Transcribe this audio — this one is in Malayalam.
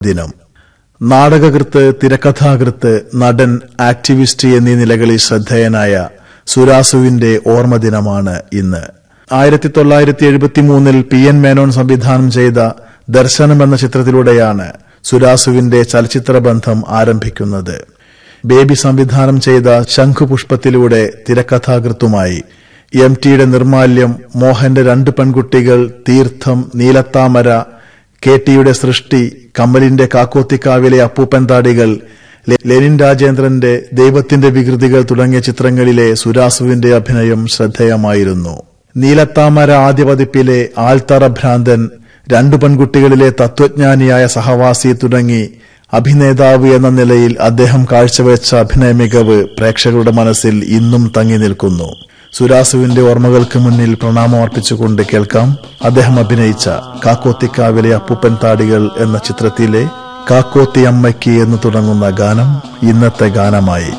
ദിനം നാടകകൃത്ത് തിരക്കഥാകൃത്ത് നടൻ ആക്ടിവിസ്റ്റ് എന്നീ നിലകളിൽ ശ്രദ്ധേയനായ സുരാസുവിന്റെ ഓർമ്മദിനമാണ് ഇന്ന് ആയിരത്തി തൊള്ളായിരത്തി എഴുപത്തിമൂന്നിൽ പി എൻ മേനോൻ സംവിധാനം ചെയ്ത ദർശനം എന്ന ചിത്രത്തിലൂടെയാണ് സുരാസുവിന്റെ ചലച്ചിത്ര ബന്ധം ആരംഭിക്കുന്നത് ബേബി സംവിധാനം ചെയ്ത ശംഖുപുഷ്പത്തിലൂടെ തിരക്കഥാകൃത്തുമായി എം ടിയുടെ നിർമാല്യം മോഹന്റെ രണ്ട് പെൺകുട്ടികൾ തീർത്ഥം നീലത്താമര കെ ടിയുടെ സൃഷ്ടി കമലിന്റെ കാക്കോത്തിക്കാവിലെ അപ്പൂപ്പൻ താടികൾ ലെ- ലെനിൻ രാജേന്ദ്രന്റെ ദൈവത്തിന്റെ വികൃതികൾ തുടങ്ങിയ ചിത്രങ്ങളിലെ സുരാസുവിന്റെ അഭിനയം ശ്രദ്ധേയമായിരുന്നു നീലത്താമര ആദ്യ പതിപ്പിലെ ആൾത്തറ ഭ്രാന്തൻ രണ്ടു പെൺകുട്ടികളിലെ തത്വജ്ഞാനിയായ സഹവാസി തുടങ്ങി അഭിനേതാവ് എന്ന നിലയിൽ അദ്ദേഹം കാഴ്ചവെച്ച അഭിനയ മികവ് പ്രേക്ഷകരുടെ മനസ്സിൽ ഇന്നും തങ്ങി നിൽക്കുന്നു സുരാസുവിന്റെ ഓർമ്മകൾക്ക് മുന്നിൽ പ്രണാമം അർപ്പിച്ചുകൊണ്ട് കേൾക്കാം അദ്ദേഹം അഭിനയിച്ച കാക്കോത്തിക്കാവിലെ അപ്പൂപ്പൻ താടികൾ എന്ന ചിത്രത്തിലെ കാക്കോത്തി അമ്മയ്ക്ക് എന്ന് തുടങ്ങുന്ന ഗാനം ഇന്നത്തെ ഗാനമായി